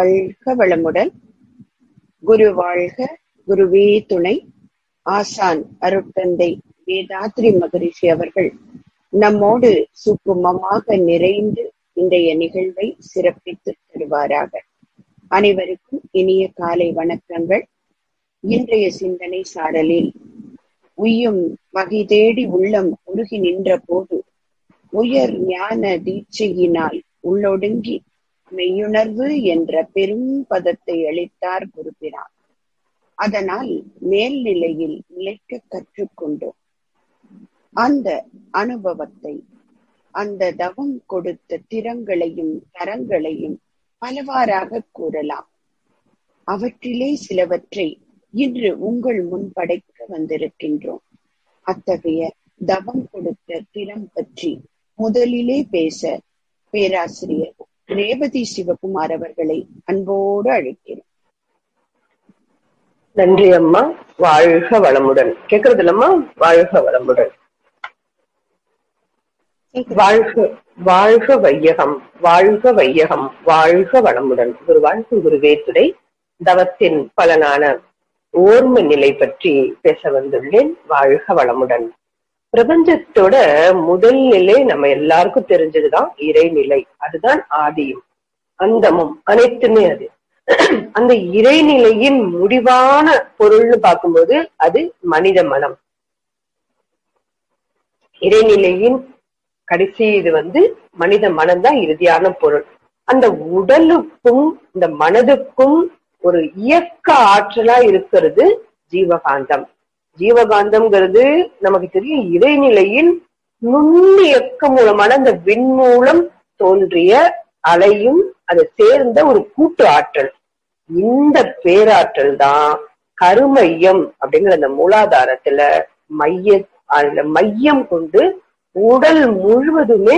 வாழ்க வளமுடன் குரு வாழ்க குருவே துணை ஆசான் அருட்தந்தை வேதாத்ரி மகரிஷி அவர்கள் நம்மோடு சுக்குமமாக நிறைந்து இன்றைய நிகழ்வை சிறப்பித்து தருவாராக அனைவருக்கும் இனிய காலை வணக்கங்கள் இன்றைய சிந்தனை சாரலில் உய்யும் வகை தேடி உள்ளம் உருகி நின்ற போது உயர் ஞான தீட்சையினால் உள்ளொடுங்கி மெய்யுணர்வு என்ற பெரும் பதத்தை அளித்தார் குருபிரான் அதனால் மேல்நிலையில் நிலைக்க கற்றுக்கொண்டோம் அந்த அனுபவத்தை அந்த தவம் கொடுத்த திறங்களையும் தரங்களையும் பலவாறாக கூறலாம் அவற்றிலே சிலவற்றை இன்று உங்கள் முன் படைக்க வந்திருக்கின்றோம் அத்தகைய தவம் கொடுத்த திறம் பற்றி முதலிலே பேச பேராசிரியர் ரேவதி சிவகுமார் அவர்களை அன்போடு அழைக்கிறேன் நன்றி அம்மா வாழ்க வளமுடன் கேக்குறது இல்லம்மா வாழ்க வளமுடன் வாழ்க வாழ்க வையகம் வாழ்க வையகம் வாழ்க வளமுடன் குரு வாழ்க குருவே துறை தவத்தின் பலனான ஓர்ம நிலை பற்றி பேச வந்துள்ளேன் வாழ்க வளமுடன் பிரபஞ்சத்தோட முதல் நிலை நம்ம எல்லாருக்கும் தெரிஞ்சதுதான் இறைநிலை அதுதான் ஆதியும் அந்தமும் அனைத்துமே அது அந்த இறைநிலையின் முடிவான பொருள்னு பார்க்கும்போது அது மனித மனம் இறைநிலையின் கடைசி இது வந்து மனித மனம் தான் இறுதியான பொருள் அந்த உடலுக்கும் இந்த மனதுக்கும் ஒரு இயக்க ஆற்றலா இருக்கிறது ஜீவகாந்தம் ஜீவகாந்தம்ங்கிறது நமக்கு தெரியும் இறைநிலையின் நுண்ணியக்க மூலமான அந்த விண்மூலம் தோன்றிய அலையும் அதை சேர்ந்த ஒரு கூட்டு ஆற்றல் இந்த பேராற்றல் தான் கருமையம் அப்படிங்கிற அந்த மூலாதாரத்துல மைய அந்த மையம் கொண்டு உடல் முழுவதுமே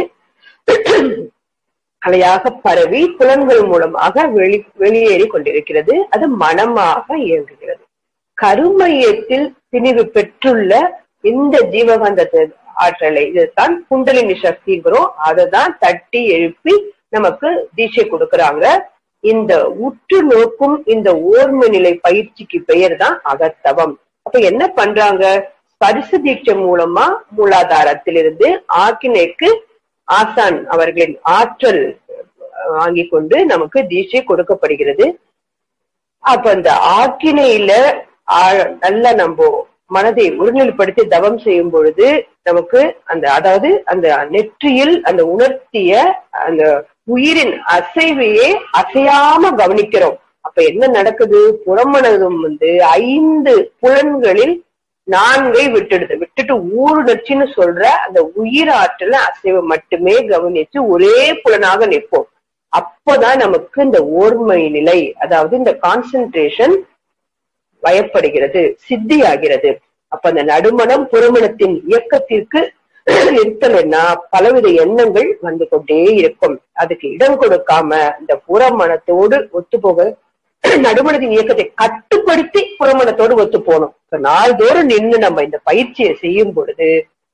அலையாக பரவி புலன்கள் மூலமாக வெளி வெளியேறி கொண்டிருக்கிறது அது மனமாக இயங்குகிறது கருமையத்தில் திணிவு பெற்றுள்ள இந்த ஜீவகாந்த ஆற்றலை இதுதான் குண்டலினி சக்திங்கிறோம் அதை தான் தட்டி எழுப்பி நமக்கு தீட்சை கொடுக்கறாங்க இந்த உற்று நோக்கும் இந்த ஓர்ம நிலை பயிற்சிக்கு பெயர் தான் அகத்தவம் அப்ப என்ன பண்றாங்க ஸ்பரிச தீட்சை மூலமா மூலாதாரத்திலிருந்து ஆக்கினைக்கு ஆசான் அவர்களின் ஆற்றல் வாங்கி கொண்டு நமக்கு தீட்சை கொடுக்கப்படுகிறது அப்ப அந்த ஆக்கினையில நல்ல நம்ம மனதை ஒருநிலைப்படுத்தி தவம் செய்யும் பொழுது நமக்கு அந்த அதாவது அந்த நெற்றியில் அந்த உணர்த்திய அந்த உயிரின் அசைவையே அசையாம கவனிக்கிறோம் அப்ப என்ன நடக்குது புறமனதும் வந்து ஐந்து புலன்களில் நான்கை விட்டுடுது விட்டுட்டு ஊருணர்ச்சின்னு சொல்ற அந்த உயிர் ஆற்றல அசைவை மட்டுமே கவனிச்சு ஒரே புலனாக நிற்போம் அப்பதான் நமக்கு இந்த ஓர்மை நிலை அதாவது இந்த கான்சென்ட்ரேஷன் வயப்படுகிறது சித்தியாகிறது அப்ப அந்த நடுமணம் புறமணத்தின் இயக்கத்திற்கு நிறுத்தலைன்னா பலவித எண்ணங்கள் வந்து கொண்டே இருக்கும் அதுக்கு இடம் கொடுக்காம இந்த புறமணத்தோடு ஒத்து போக நடுமணத்தின் இயக்கத்தை கட்டுப்படுத்தி புறமணத்தோடு ஒத்து போகணும் இப்ப நாள்தோறும் நின்று நம்ம இந்த பயிற்சியை செய்யும் பொழுது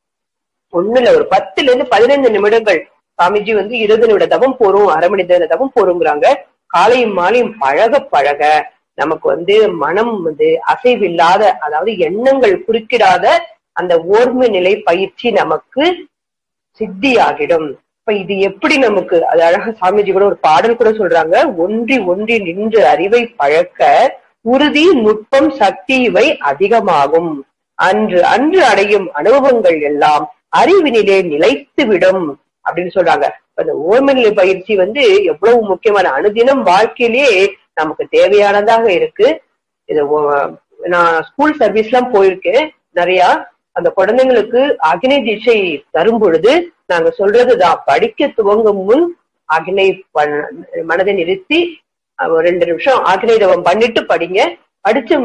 ஒண்ணுல ஒரு பத்துல இருந்து பதினைந்து நிமிடங்கள் சாமிஜி வந்து இருபது நிமிட தவம் போறோம் அரை மணி நேர தவம் போறோங்கிறாங்க காலையும் மாலையும் பழக பழக நமக்கு வந்து மனம் வந்து அசைவில்லாத அதாவது எண்ணங்கள் குறுக்கிடாத அந்த ஓர்மை நிலை பயிற்சி நமக்கு சித்தியாகிடும் இப்ப இது எப்படி நமக்கு அது அழகா சாமிஜி கூட ஒரு பாடல் கூட சொல்றாங்க ஒன்றி ஒன்றி நின்று அறிவை பழக்க உறுதி நுட்பம் சக்தி இவை அதிகமாகும் அன்று அன்று அடையும் அனுபவங்கள் எல்லாம் அறிவினிலே நிலைத்து விடும் அப்படின்னு சொல்றாங்க அந்த ஓர்மை நிலை பயிற்சி வந்து எவ்வளவு முக்கியமான அனுதினம் வாழ்க்கையிலேயே நமக்கு தேவையானதாக இருக்கு இது நான் ஸ்கூல் சர்வீஸ் எல்லாம் போயிருக்கேன் நிறைய அந்த குழந்தைங்களுக்கு அக்னி திசை தரும் பொழுது நாங்க சொல்றதுதான் படிக்க துவங்கும் முன் அக்னை மனதை நிறுத்தி ரெண்டு நிமிஷம் அக்னை தவம் பண்ணிட்டு படிங்க படிச்ச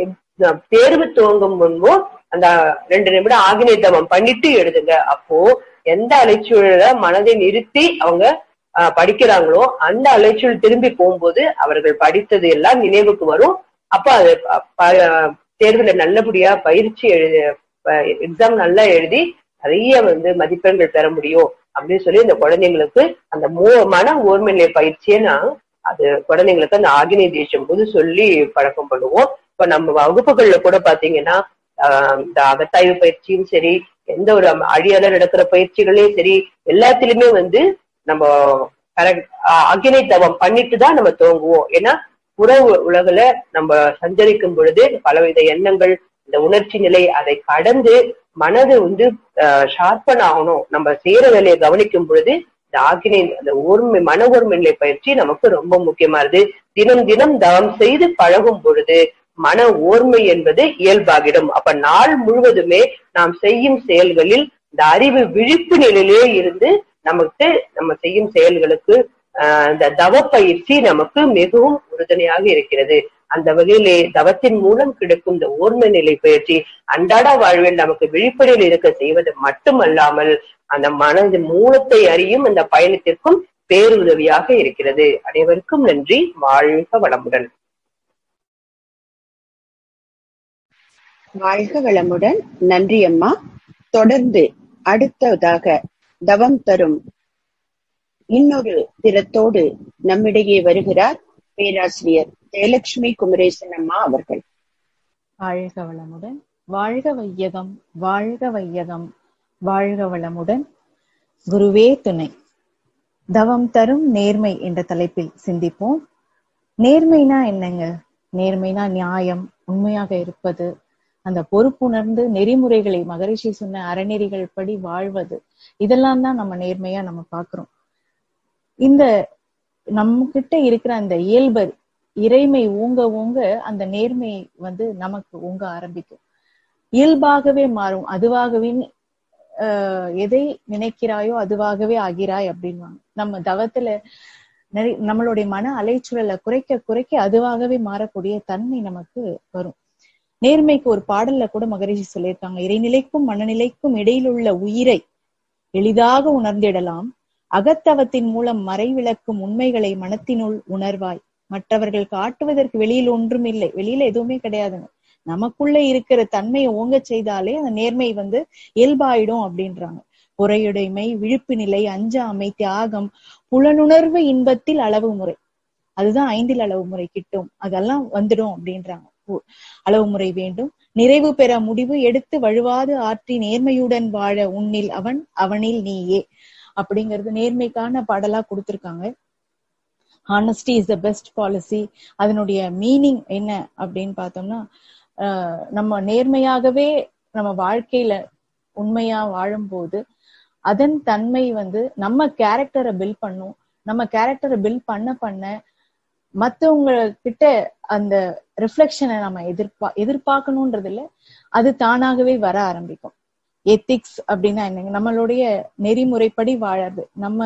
தேர்வு துவங்கும் முன்போ அந்த ரெண்டு நிமிடம் ஆகினை தவம் பண்ணிட்டு எழுதுங்க அப்போ எந்த அலைச்சூழல மனதை நிறுத்தி அவங்க படிக்கிறாங்களோ அந்த அலைச்சூழல் திரும்பி போகும்போது அவர்கள் படித்தது எல்லாம் நினைவுக்கு வரும் அப்ப அது தேர்வுல நல்லபடியா பயிற்சி எழுதி எக்ஸாம் நல்லா எழுதி நிறைய வந்து மதிப்பெண்கள் பெற முடியும் அப்படின்னு சொல்லி இந்த குழந்தைங்களுக்கு அந்த மோ மன ஓர்மைநிலை பயிற்சியை நான் அது குழந்தைங்களுக்கு அந்த ஆகினை தேசம் போது சொல்லி பழக்கம் பண்ணுவோம் இப்ப நம்ம வகுப்புகள்ல கூட பாத்தீங்கன்னா ஆஹ் இந்த அகத்தாய்வு பயிற்சியும் சரி எந்த ஒரு அழியால நடக்கிற பயிற்சிகளையும் சரி எல்லாத்திலுமே வந்து நம்ம கரெக்ட் அகினை தவம் பண்ணிட்டு தான் நம்ம துவங்குவோம் ஏன்னா புற உலகுல நம்ம சஞ்சரிக்கும் பொழுது பலவித எண்ணங்கள் இந்த உணர்ச்சி நிலை அதை கடந்து மனது வந்து ஷார்ப்பன் ஆகணும் நம்ம செய்யற வேலையை கவனிக்கும் பொழுது இந்த ஆகினை அந்த ஒருமை மன ஒருமை நிலை பயிற்சி நமக்கு ரொம்ப முக்கியமானது தினம் தினம் தவம் செய்து பழகும் பொழுது மன ஓர்மை என்பது இயல்பாகிடும் அப்ப நாள் முழுவதுமே நாம் செய்யும் செயல்களில் இந்த அறிவு விழிப்பு நிலையிலே இருந்து நமக்கு நம்ம செய்யும் செயல்களுக்கு ஆஹ் இந்த தவ பயிற்சி நமக்கு மிகவும் உறுதுணையாக இருக்கிறது அந்த வகையிலே தவத்தின் மூலம் கிடைக்கும் இந்த ஓர்மை நிலை பயிற்சி அன்றாட வாழ்வில் நமக்கு விழிப்படையில் இருக்க செய்வது மட்டுமல்லாமல் அந்த மனதின் மூலத்தை அறியும் அந்த பயணத்திற்கும் பேருதவியாக இருக்கிறது அனைவருக்கும் நன்றி வாழ்க வளமுடன் வாழ்க வளமுடன் நன்றி அம்மா தொடர்ந்து அடுத்ததாக தவம் தரும் இன்னொரு திறத்தோடு நம்மிடையே வருகிறார் பேராசிரியர் ஜெயலட்சுமி குமரேசன் அம்மா அவர்கள் வாழ்க வளமுடன் வாழ்க வையகம் வாழ்க வையகம் வாழ்க வளமுடன் குருவே துணை தவம் தரும் நேர்மை என்ற தலைப்பில் சிந்திப்போம் நேர்மைனா என்னங்க நேர்மைனா நியாயம் உண்மையாக இருப்பது அந்த பொறுப்புணர்ந்து நெறிமுறைகளை மகரிஷி சொன்ன அறநெறிகள் படி வாழ்வது இதெல்லாம் தான் நம்ம நேர்மையா நம்ம பாக்குறோம் இந்த நம்ம கிட்ட இருக்கிற அந்த இயல்பு இறைமை ஊங்க ஊங்க அந்த நேர்மை வந்து நமக்கு ஊங்க ஆரம்பிக்கும் இயல்பாகவே மாறும் அதுவாகவே ஆஹ் எதை நினைக்கிறாயோ அதுவாகவே ஆகிறாய் அப்படின்வாங்க நம்ம தவத்துல நிறைய நம்மளுடைய மன அலைச்சூழலை குறைக்க குறைக்க அதுவாகவே மாறக்கூடிய தன்மை நமக்கு வரும் நேர்மைக்கு ஒரு பாடல்ல கூட மகரிஷி சொல்லியிருக்காங்க இறைநிலைக்கும் மனநிலைக்கும் இடையில் உள்ள உயிரை எளிதாக உணர்ந்திடலாம் அகத்தவத்தின் மூலம் மறை விளக்கும் உண்மைகளை மனத்தினுள் உணர்வாய் மற்றவர்கள் காட்டுவதற்கு வெளியில் ஒன்றும் இல்லை வெளியில எதுவுமே கிடையாதுங்க நமக்குள்ள இருக்கிற தன்மையை ஓங்க செய்தாலே அந்த நேர்மை வந்து இயல்பாயிடும் அப்படின்றாங்க பொறையுடைமை விழுப்பு நிலை அஞ்சாமை தியாகம் புலனுணர்வு இன்பத்தில் அளவு முறை அதுதான் ஐந்தில் அளவு முறை கிட்டும் அதெல்லாம் வந்துடும் அப்படின்றாங்க அளவு முறை வேண்டும் நிறைவு பெற முடிவு எடுத்து வழுவாது ஆற்றி நேர்மையுடன் வாழ உன்னில் அவன் அவனில் நீயே அப்படிங்கிறது நேர்மைக்கான பாடலா கொடுத்திருக்காங்க honesty is the best policy அதனுடைய மீனிங் என்ன அப்படின்னு பார்த்தோம்னா நம்ம நேர்மையாகவே நம்ம வாழ்க்கையில உண்மையா வாழும்போது அதன் தன்மை வந்து நம்ம கேரக்டரை பில் பண்ணும் நம்ம கேரக்டரை பில் பண்ண பண்ண மத்தவங்க கிட்ட அந்த ரிஃப்ளெக்ஷனை நம்ம எதிர்பா எதிர்பார்க்கணும்ன்றது இல்ல அது தானாகவே வர ஆரம்பிக்கும் எத்திக்ஸ் அப்படின்னா என்னங்க நம்மளுடைய நெறிமுறைப்படி வாழறது நம்ம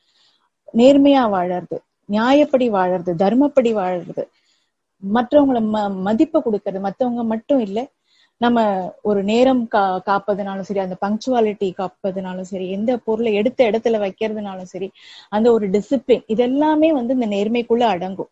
நேர்மையா வாழறது நியாயப்படி வாழறது தர்மப்படி வாழறது மற்றவங்கள ம மதிப்பு கொடுக்கறது மத்தவங்க மட்டும் இல்ல நம்ம ஒரு நேரம் கா காப்பதுனாலும் சரி அந்த பங்க்சுவாலிட்டி காப்பதுனாலும் சரி எந்த பொருளை எடுத்த இடத்துல வைக்கிறதுனாலும் சரி அந்த ஒரு டிசிப்ளின் இதெல்லாமே வந்து இந்த நேர்மைக்குள்ள அடங்கும்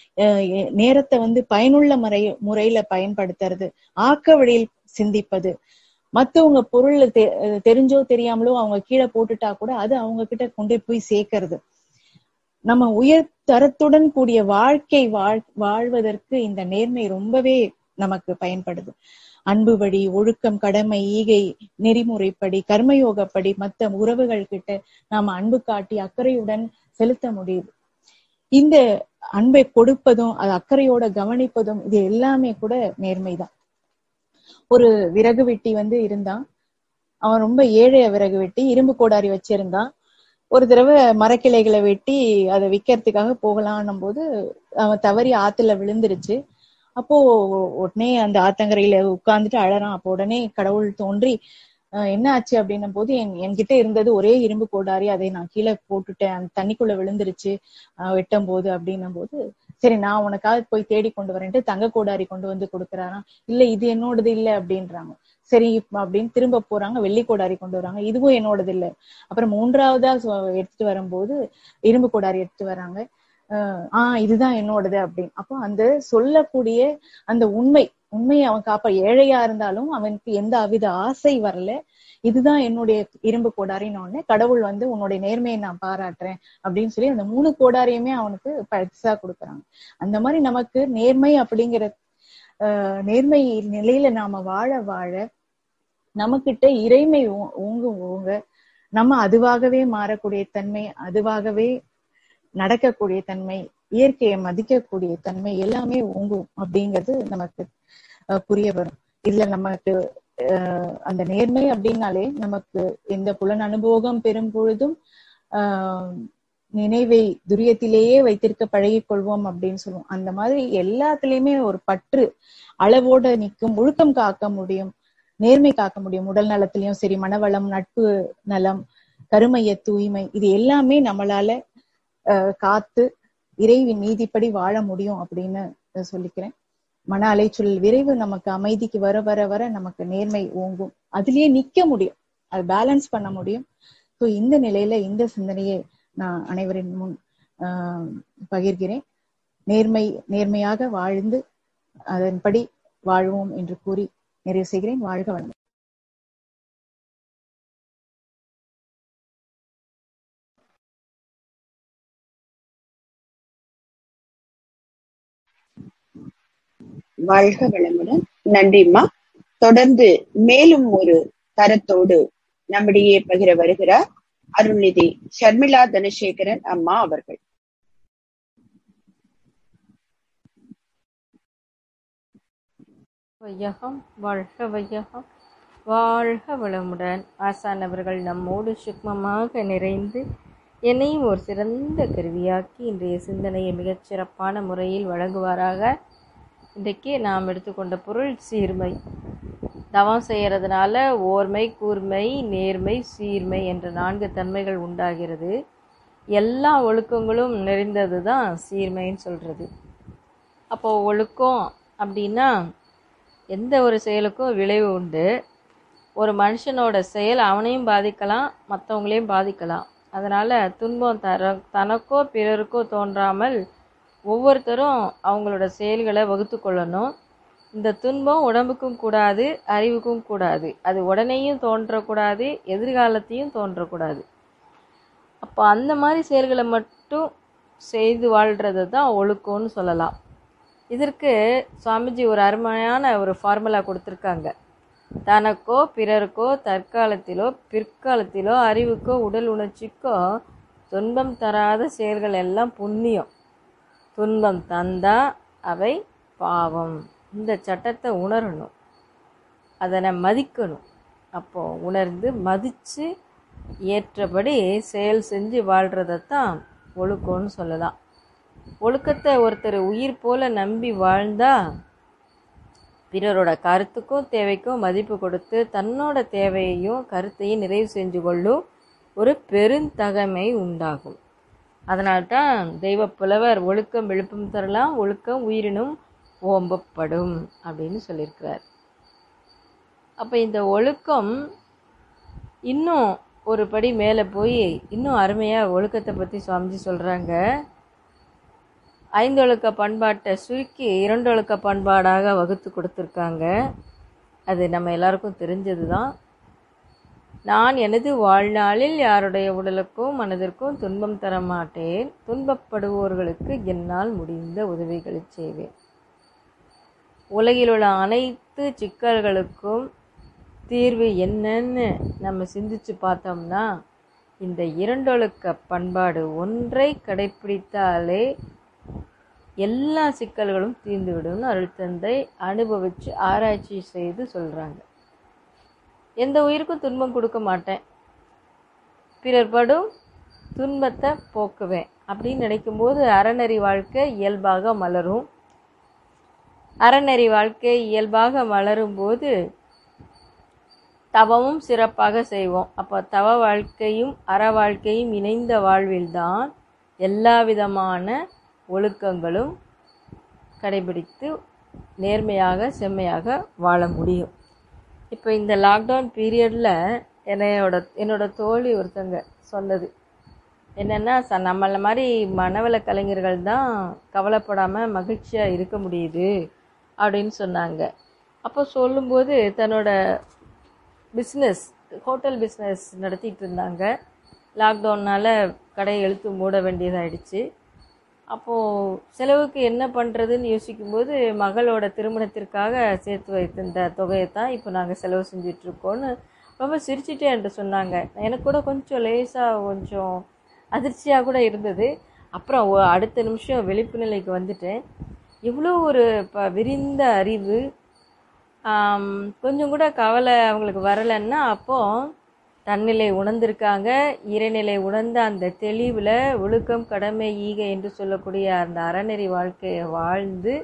நேரத்தை வந்து பயனுள்ள முறை முறையில பயன்படுத்துறது ஆக்க வழியில் சிந்திப்பது மத்தவங்க பொருள் தெ தெரிஞ்சோ தெரியாமலோ அவங்க கீழே போட்டுட்டா கூட அது அவங்க கிட்ட கொண்டு போய் சேர்க்கறது நம்ம உயர் தரத்துடன் கூடிய வாழ்க்கை வாழ் வாழ்வதற்கு இந்த நேர்மை ரொம்பவே நமக்கு பயன்படுது அன்பு வழி ஒழுக்கம் கடமை ஈகை நெறிமுறைப்படி கர்மயோகப்படி மத்த உறவுகள் கிட்ட நாம அன்பு காட்டி அக்கறையுடன் செலுத்த முடியுது இந்த அன்பை கொடுப்பதும் அது அக்கறையோட கவனிப்பதும் இது எல்லாமே கூட நேர்மைதான் ஒரு விறகு வெட்டி வந்து இருந்தான் அவன் ரொம்ப ஏழைய விறகு வெட்டி இரும்பு கோடாரி வச்சிருந்தான் ஒரு தடவை மரக்கிளைகளை வெட்டி அதை விற்கிறதுக்காக போகலான்னும் போது அவன் தவறி ஆத்துல விழுந்துருச்சு அப்போ உடனே அந்த ஆத்தங்கரையில உட்கார்ந்துட்டு அழறான் அப்போ உடனே கடவுள் தோன்றி என்ன ஆச்சு அப்படின்னும் போது என் என்கிட்ட இருந்தது ஒரே இரும்பு கோடாரி அதை நான் கீழே போட்டுட்டேன் அந்த தண்ணிக்குள்ள விழுந்துருச்சு வெட்டும் போது அப்படின்னும் போது சரி நான் உனக்காக போய் தேடி கொண்டு வரேன்ட்டு தங்க கோடாரி கொண்டு வந்து கொடுக்குறாராம் இல்ல இது என்னோடது இல்ல அப்படின்றாங்க சரி அப்படின்னு திரும்ப போறாங்க வெள்ளி கோடாரி கொண்டு வராங்க இதுவும் என்னோடது இல்ல அப்புறம் மூன்றாவதா எடுத்துட்டு வரும்போது இரும்பு கோடாரி எடுத்துட்டு வராங்க ஆஹ் இதுதான் என்னோடது அப்படின்னு அப்போ அந்த சொல்லக்கூடிய அந்த உண்மை உண்மையை அவன் காப்ப ஏழையா இருந்தாலும் அவனுக்கு எந்த அவித ஆசை வரல இதுதான் என்னுடைய இரும்பு கோடாரின்னு உடனே கடவுள் வந்து உன்னுடைய நேர்மையை நான் பாராட்டுறேன் அப்படின்னு சொல்லி அந்த மூணு கோடாரியுமே அவனுக்கு பரிசா கொடுக்குறாங்க அந்த மாதிரி நமக்கு நேர்மை அப்படிங்கிற ஆஹ் நேர்மை நிலையில நாம வாழ வாழ நமக்கிட்ட இறைமை ஓ- ஓங்க ஓங்க நம்ம அதுவாகவே மாறக்கூடிய தன்மை அதுவாகவே நடக்கக்கூடிய தன்மை இயற்கையை மதிக்கக்கூடிய தன்மை எல்லாமே ஓங்கும் அப்படிங்கிறது நமக்கு அஹ், புரிய வரும் இதுல நமக்கு அஹ், அந்த நேர்மை அப்படின்னாலே நமக்கு எந்த புலன் அனுபவம் பெறும் பொழுதும் ஆஹ் நினைவை துரியத்திலேயே வைத்திருக்க பழகிக் கொள்வோம் அப்படின்னு சொல்லுவோம் அந்த மாதிரி எல்லாத்துலயுமே ஒரு பற்று அளவோட நிற்கும் ஒழுக்கம் காக்க முடியும் நேர்மை காக்க முடியும் உடல் நலத்திலயும் சரி மனவளம் நட்பு நலம் கருமைய தூய்மை இது எல்லாமே நம்மளால அஹ், காத்து இறைவின் நீதிப்படி வாழ முடியும் அப்படின்னு அஹ், சொல்லிக்கிறேன் மன அலைச்சல் விரைவு நமக்கு அமைதிக்கு வர வர வர நமக்கு நேர்மை ஓங்கும் அதுலயே நிக்க முடியும் அது பேலன்ஸ் பண்ண முடியும் ஸோ இந்த நிலையில இந்த சிந்தனையை நான் அனைவரின் முன் ஆஹ், பகிர்கிறேன் நேர்மை நேர்மையாக வாழ்ந்து அதன்படி வாழ்வோம் என்று கூறி நிறைவு செய்கிறேன் வாழ்க வளம் வாழ்க வளமுடன் நன்றிம்மா தொடர்ந்து மேலும் ஒரு தரத்தோடு நம்மிடையே பகிர வருகிறார் அருள்நிதி ஷர்மிளா தனசேகரன் அம்மா அவர்கள் வையகம் வாழ்க வையகம் வாழ்க வளமுடன் ஆசான் அவர்கள் நம்மோடு சுக்மமாக நிறைந்து என்னையும் ஒரு சிறந்த கருவியாக்கி இன்றைய சிந்தனையை மிகச் சிறப்பான முறையில் வழங்குவாராக இன்றைக்கு நாம் எடுத்துக்கொண்ட பொருள் சீர்மை தவம் செய்கிறதுனால ஓர்மை கூர்மை நேர்மை சீர்மை என்ற நான்கு தன்மைகள் உண்டாகிறது எல்லா ஒழுக்கங்களும் நிறைந்தது தான் சீர்மைன்னு சொல்கிறது அப்போது ஒழுக்கம் அப்படின்னா எந்த ஒரு செயலுக்கும் விளைவு உண்டு ஒரு மனுஷனோட செயல் அவனையும் பாதிக்கலாம் மற்றவங்களையும் பாதிக்கலாம் அதனால் துன்பம் தர தனக்கோ பிறருக்கோ தோன்றாமல் ஒவ்வொருத்தரும் அவங்களோட செயல்களை வகுத்து கொள்ளணும் இந்த துன்பம் உடம்புக்கும் கூடாது அறிவுக்கும் கூடாது அது உடனேயும் தோன்றக்கூடாது எதிர்காலத்தையும் தோன்றக்கூடாது அப்போ அந்த மாதிரி செயல்களை மட்டும் செய்து வாழ்கிறது தான் ஒழுக்கம்னு சொல்லலாம் இதற்கு சுவாமிஜி ஒரு அருமையான ஒரு ஃபார்முலா கொடுத்துருக்காங்க தனக்கோ பிறருக்கோ தற்காலத்திலோ பிற்காலத்திலோ அறிவுக்கோ உடல் உணர்ச்சிக்கோ துன்பம் தராத செயல்கள் எல்லாம் புண்ணியம் துன்பம் தந்தா அவை பாவம் இந்த சட்டத்தை உணரணும் அதனை மதிக்கணும் அப்போ உணர்ந்து மதித்து ஏற்றபடி செயல் செஞ்சு வாழ்கிறதைத்தான் ஒழுக்கம்னு சொல்லலாம் ஒழுக்கத்தை ஒருத்தர் உயிர் போல நம்பி வாழ்ந்தா பிறரோட கருத்துக்கும் தேவைக்கும் மதிப்பு கொடுத்து தன்னோட தேவையையும் கருத்தையும் நிறைவு செஞ்சு கொள்ளும் ஒரு பெருந்தகைமை உண்டாகும் அதனால்தான் தெய்வ புலவர் ஒழுக்கம் விழுப்பம் தரலாம் ஒழுக்கம் உயிரினும் ஓம்பப்படும் அப்படின்னு சொல்லியிருக்கிறார் அப்போ இந்த ஒழுக்கம் இன்னும் ஒரு படி மேலே போய் இன்னும் அருமையாக ஒழுக்கத்தை பற்றி சுவாமிஜி சொல்கிறாங்க ஐந்தொழுக்க பண்பாட்டை சுருக்கி இரண்டொழுக்க பண்பாடாக வகுத்து கொடுத்துருக்காங்க அது நம்ம எல்லாருக்கும் தெரிஞ்சது தான் நான் எனது வாழ்நாளில் யாருடைய உடலுக்கும் மனதிற்கும் துன்பம் தர மாட்டேன் துன்பப்படுவோர்களுக்கு என்னால் முடிந்த உதவிகளை செய்வேன் உலகில் உள்ள அனைத்து சிக்கல்களுக்கும் தீர்வு என்னன்னு நம்ம சிந்திச்சு பார்த்தோம்னா இந்த இரண்டொழுக்க பண்பாடு ஒன்றை கடைப்பிடித்தாலே எல்லா சிக்கல்களும் தீர்ந்துவிடும்னு அருள் தந்தை அனுபவித்து ஆராய்ச்சி செய்து சொல்கிறாங்க எந்த உயிருக்கும் துன்பம் கொடுக்க மாட்டேன் பிறர் படும் துன்பத்தை போக்குவேன் அப்படின்னு நினைக்கும்போது அறநெறி வாழ்க்கை இயல்பாக மலரும் அறநெறி வாழ்க்கை இயல்பாக மலரும்போது தவமும் சிறப்பாக செய்வோம் அப்போ தவ வாழ்க்கையும் அற வாழ்க்கையும் இணைந்த வாழ்வில்தான் எல்லா விதமான ஒழுக்கங்களும் கடைபிடித்து நேர்மையாக செம்மையாக வாழ முடியும் இப்போ இந்த லாக்டவுன் பீரியடில் என்னையோட என்னோட தோழி ஒருத்தங்க சொன்னது என்னென்னா ச நம்மள மாதிரி மனவள கலைஞர்கள் தான் கவலைப்படாமல் மகிழ்ச்சியாக இருக்க முடியுது அப்படின்னு சொன்னாங்க அப்போ சொல்லும்போது தன்னோட பிஸ்னஸ் ஹோட்டல் பிஸ்னஸ் நடத்திட்டு இருந்தாங்க லாக்டவுனால் கடை இழுத்து மூட வேண்டியதாயிடுச்சு அப்போது செலவுக்கு என்ன பண்ணுறதுன்னு யோசிக்கும்போது மகளோட திருமணத்திற்காக சேர்த்து வைத்திருந்த தொகையை தான் இப்போ நாங்கள் செலவு செஞ்சிட்ருக்கோன்னு ரொம்ப சிரிச்சிட்டே என்கிட்ட சொன்னாங்க எனக்கு கூட கொஞ்சம் லேசாக கொஞ்சம் அதிர்ச்சியாக கூட இருந்தது அப்புறம் ஒ- அடுத்த நிமிஷம் விழிப்பு நிலைக்கு வந்துட்டேன் இவ்வளோ ஒரு ப விரிந்த அறிவு ஆம், கொஞ்சம் கூட கவலை அவங்களுக்கு வரலைன்னா அப்போ தன்னிலை உணர்ந்திருக்காங்க இறைநிலை உணர்ந்த அந்த தெளிவில் ஒழுக்கம் கடமை ஈகை என்று சொல்லக்கூடிய அந்த அறநெறி வாழ்க்கையை வாழ்ந்து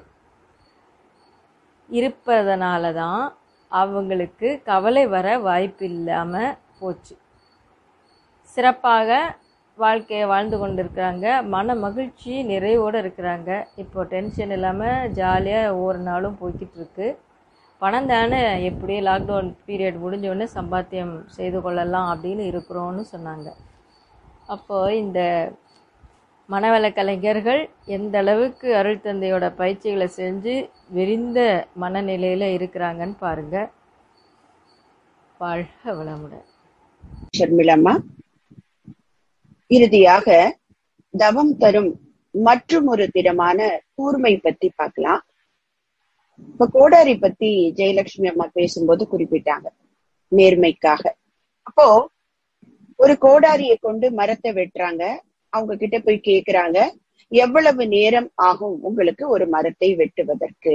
இருப்பதனால தான் அவங்களுக்கு கவலை வர வாய்ப்பு இல்லாமல் போச்சு சிறப்பாக வாழ்க்கையை வாழ்ந்து கொண்டிருக்கிறாங்க மன மகிழ்ச்சி நிறைவோடு இருக்கிறாங்க இப்போ டென்ஷன் இல்லாமல் ஜாலியாக ஒவ்வொரு நாளும் போய்கிட்டு இருக்கு பணம் தானே எப்படியே லாக்டவுன் பீரியட் முடிஞ்ச உடனே சம்பாத்தியம் செய்து கொள்ளலாம் அப்படின்னு இருக்கிறோன்னு சொன்னாங்க அப்போ இந்த மனவள கலைஞர்கள் எந்த அளவுக்கு அருள் தந்தையோட பயிற்சிகளை செஞ்சு விரிந்த மனநிலையில் இருக்கிறாங்கன்னு பாருங்க வாழ்க வளமுடன் ஷர்மிளம்மா இறுதியாக தவம் தரும் மற்றும் ஒரு திடமான கூர்மை பத்தி பார்க்கலாம் இப்ப கோடாரி பத்தி ஜெயலட்சுமி அம்மா பேசும்போது குறிப்பிட்டாங்க நேர்மைக்காக அப்போ ஒரு கோடாரியை கொண்டு மரத்தை வெட்டுறாங்க அவங்க கிட்ட போய் கேக்குறாங்க எவ்வளவு நேரம் ஆகும் உங்களுக்கு ஒரு மரத்தை வெட்டுவதற்கு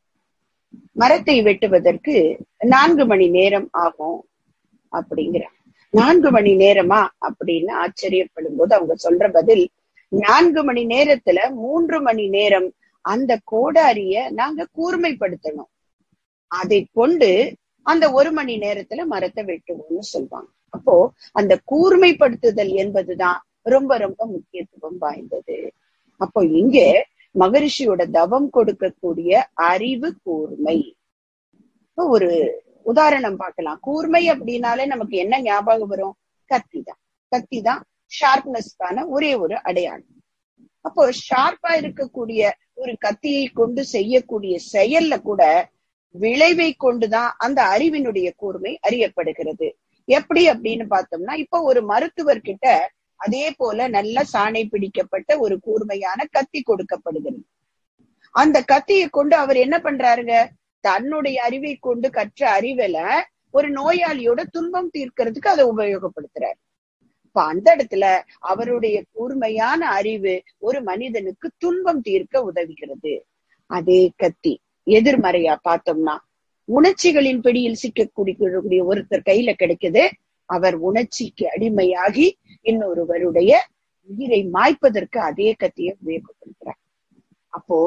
மரத்தை வெட்டுவதற்கு நான்கு மணி நேரம் ஆகும் அப்படிங்கிறாங்க நான்கு மணி நேரமா அப்படின்னு ஆச்சரியப்படும் போது அவங்க சொல்ற பதில் நான்கு மணி நேரத்துல மூன்று மணி நேரம் அந்த கோடாரிய நாங்க கூர்மைப்படுத்தணும் அதை கொண்டு அந்த ஒரு மணி நேரத்துல மரத்தை வெட்டுவோம்னு சொல்லுவாங்க அப்போ அந்த கூர்மைப்படுத்துதல் என்பதுதான் ரொம்ப ரொம்ப முக்கியத்துவம் வாய்ந்தது அப்போ இங்க மகரிஷியோட தவம் கொடுக்கக்கூடிய அறிவு கூர்மை இப்போ ஒரு உதாரணம் பார்க்கலாம் கூர்மை அப்படின்னாலே நமக்கு என்ன ஞாபகம் வரும் கத்தி தான் கத்தி தான் ஷார்ப்னஸ்க்கான ஒரே ஒரு அடையாளம் அப்போ ஷார்ப்பா இருக்கக்கூடிய ஒரு கத்தியை கொண்டு செய்யக்கூடிய செயல்ல கூட விளைவை கொண்டுதான் அந்த அறிவினுடைய கூர்மை அறியப்படுகிறது எப்படி அப்படின்னு பார்த்தோம்னா இப்போ ஒரு மருத்துவர்கிட்ட அதே போல நல்ல சாணை பிடிக்கப்பட்ட ஒரு கூர்மையான கத்தி கொடுக்கப்படுகிறது அந்த கத்தியை கொண்டு அவர் என்ன பண்றாருங்க தன்னுடைய அறிவை கொண்டு கற்ற அறிவில ஒரு நோயாளியோட துன்பம் தீர்க்கிறதுக்கு அதை உபயோகப்படுத்துறாரு இப்ப அந்த இடத்துல அவருடைய கூர்மையான அறிவு ஒரு மனிதனுக்கு துன்பம் தீர்க்க உதவுகிறது அதே கத்தி எதிர்மறையா பார்த்தோம்னா உணர்ச்சிகளின் பிடியில் சிக்கக்கூடிய ஒருத்தர் கையில கிடைக்குது அவர் உணர்ச்சிக்கு அடிமையாகி இன்னொருவருடைய உயிரை மாய்ப்பதற்கு அதே கத்தியை உபயோகப்படுத்துறார் அப்போ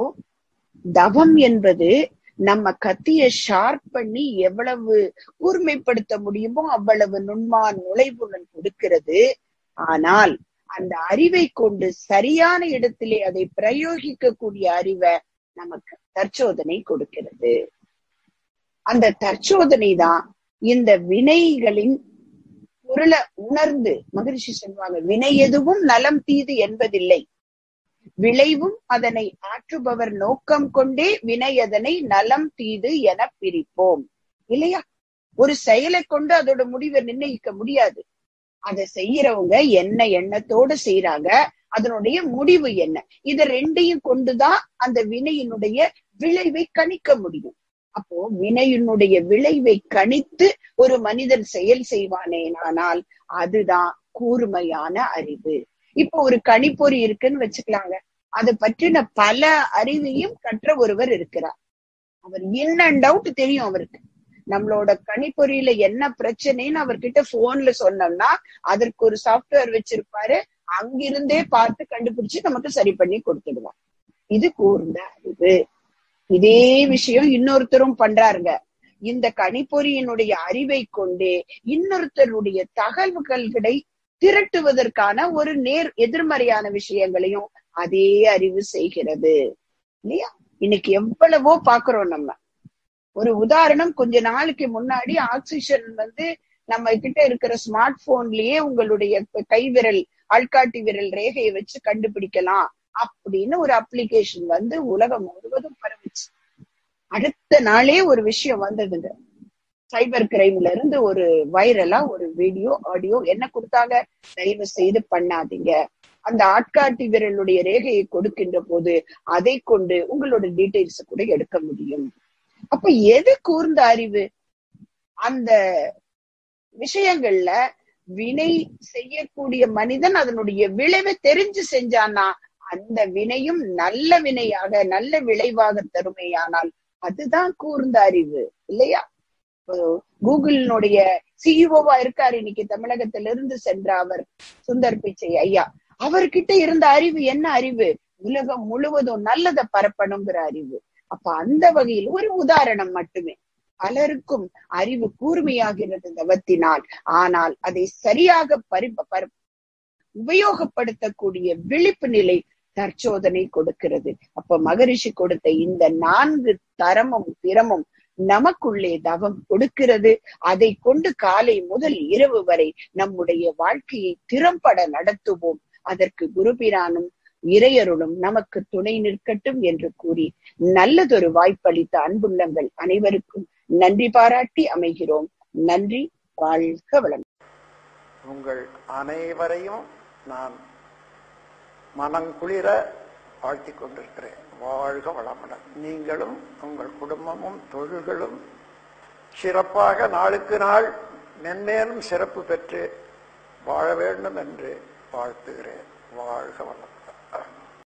தவம் என்பது நம்ம கத்திய ஷார்ப் பண்ணி எவ்வளவு கூர்மைப்படுத்த முடியுமோ அவ்வளவு நுண்மான் நுழைவுடன் கொடுக்கிறது ஆனால் அந்த அறிவை கொண்டு சரியான இடத்திலே அதை பிரயோகிக்கக்கூடிய அறிவை நமக்கு தற்சோதனை கொடுக்கிறது அந்த தற்சோதனை தான் இந்த வினைகளின் பொருளை உணர்ந்து மகிழ்ச்சி சொல்லுவாங்க வினை எதுவும் நலம் தீது என்பதில்லை விளைவும் அதனை ஆற்றுபவர் நோக்கம் கொண்டே வினை அதனை நலம் தீது என பிரிப்போம் இல்லையா ஒரு செயலை கொண்டு அதோட முடிவை நிர்ணயிக்க முடியாது அதை செய்யறவங்க என்ன எண்ணத்தோட செய்யறாங்க அதனுடைய முடிவு என்ன இத ரெண்டையும் கொண்டுதான் அந்த வினையினுடைய விளைவை கணிக்க முடியும் அப்போ வினையினுடைய விளைவை கணித்து ஒரு மனிதன் செயல் செய்வானேனானால் அதுதான் கூர்மையான அறிவு இப்போ ஒரு கணிப்பொறி இருக்குன்னு வச்சுக்கலாங்க அதை பற்றின பல அறிவையும் கற்ற ஒருவர் இருக்கிறார் அவர் இன் அண்ட் அவுட் தெரியும் அவருக்கு நம்மளோட கணிப்பொறியில என்ன பிரச்சனைன்னு அவர்கிட்ட போன்ல சொன்னோம்னா அதற்கு ஒரு சாப்ட்வேர் வச்சிருப்பாரு அங்கிருந்தே பார்த்து கண்டுபிடிச்சு நமக்கு சரி பண்ணி கொடுத்துடுவார் இது கூர்ந்த அறிவு இதே விஷயம் இன்னொருத்தரும் பண்றாருங்க இந்த கணிப்பொறியினுடைய அறிவை கொண்டே இன்னொருத்தருடைய தகவல்களை திரட்டுவதற்கான ஒரு நேர் எதிர்மறையான விஷயங்களையும் அதே அறிவு செய்கிறது இல்லையா இன்னைக்கு எவ்வளவோ பாக்குறோம் நம்ம ஒரு உதாரணம் கொஞ்ச நாளைக்கு முன்னாடி ஆக்சிஜன் வந்து நம்ம கிட்ட இருக்கிற ஸ்மார்ட் போன்லயே உங்களுடைய கை விரல் ஆள்காட்டி விரல் ரேகையை வச்சு கண்டுபிடிக்கலாம் அப்படின்னு ஒரு அப்ளிகேஷன் வந்து உலகம் முழுவதும் பரவுச்சு அடுத்த நாளே ஒரு விஷயம் வந்ததுங்க சைபர் கிரைம்ல இருந்து ஒரு வைரலா ஒரு வீடியோ ஆடியோ என்ன கொடுத்தாங்க தயவு செய்து பண்ணாதீங்க அந்த ஆட்காட்டி விரலுடைய ரேகையை கொடுக்கின்ற போது அதை கொண்டு உங்களோட டீடைல்ஸ் கூட எடுக்க முடியும் அப்ப எது கூர்ந்த அறிவு அந்த விஷயங்கள்ல வினை செய்யக்கூடிய மனிதன் அதனுடைய விளைவை தெரிஞ்சு செஞ்சானா அந்த வினையும் நல்ல வினையாக நல்ல விளைவாக தருமையானால் அதுதான் கூர்ந்த அறிவு இல்லையா கூகுளினுடைய சிஇஓவா இருக்காரு இன்னைக்கு தமிழகத்திலிருந்து சென்ற அவர் சுந்தர் பிச்சை ஐயா அவர்கிட்ட இருந்த அறிவு என்ன அறிவு உலகம் முழுவதும் நல்லதை பரப்பணுங்கிற அறிவு அப்ப அந்த வகையில் ஒரு உதாரணம் மட்டுமே பலருக்கும் அறிவு கூர்மையாகிறது தவத்தினால் ஆனால் அதை சரியாக பரி பர உபயோகப்படுத்தக்கூடிய விழிப்பு நிலை தற்சோதனை கொடுக்கிறது அப்ப மகரிஷி கொடுத்த இந்த நான்கு தரமும் திறமும் நமக்குள்ளே தவம் கொடுக்கிறது அதை கொண்டு காலை முதல் இரவு வரை நம்முடைய வாழ்க்கையை திறம்பட நடத்துவோம் அதற்கு குருபிரானும் இறையருளும் நமக்கு துணை நிற்கட்டும் என்று கூறி நல்லதொரு வாய்ப்பளித்த அன்புள்ளங்கள் அனைவருக்கும் நன்றி பாராட்டி அமைகிறோம் நன்றி வாழ்க வளம் உங்கள் அனைவரையும் நான் மனங்குளிர வாழ்த்திக் கொண்டிருக்கிறேன் வாழ்க வளமுடன் நீங்களும் உங்கள் குடும்பமும் தொழில்களும் சிறப்பாக நாளுக்கு நாள் மென்மேலும் சிறப்பு பெற்று வாழ வேண்டும் என்று வாழ்த்துகிறேன் வாழ்க வளமுடன்